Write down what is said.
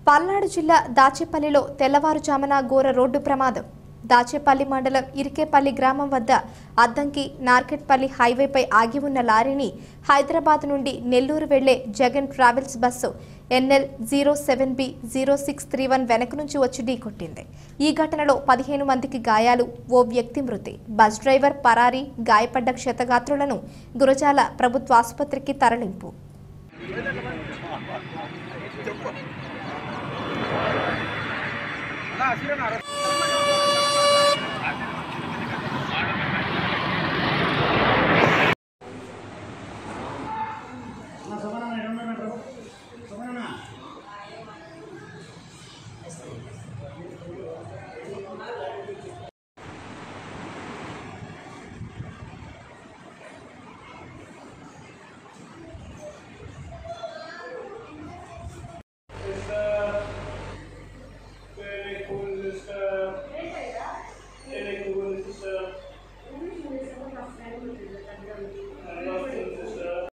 పల్నాడు జిల్లా దాచేపల్లిలో తెల్లవారుజామున ఘోర రోడ్డు ప్రమాదం దాచేపల్లి మండలం ఇరికేపల్లి గ్రామం వద్ద అద్దంకి నార్కెట్పల్లి హైవేపై ఆగి ఉన్న లారీని హైదరాబాద్ నుండి నెల్లూరు వెళ్లే Jagan travels bus NL zero seven B zero six three one వెనక నుంచి వచ్చి ఢీకొట్టింది ఈ ఘటనలో పదిహేను మందికి గాయాలు ఓ వ్యక్తి మృతి బస్ డ్రైవర్ పరారీ గాయపడ్డ క్షతగాత్రులను గురజాల ప్రభుత్వ ఆసుపత్రికి తరలింపు అలా అసిరనా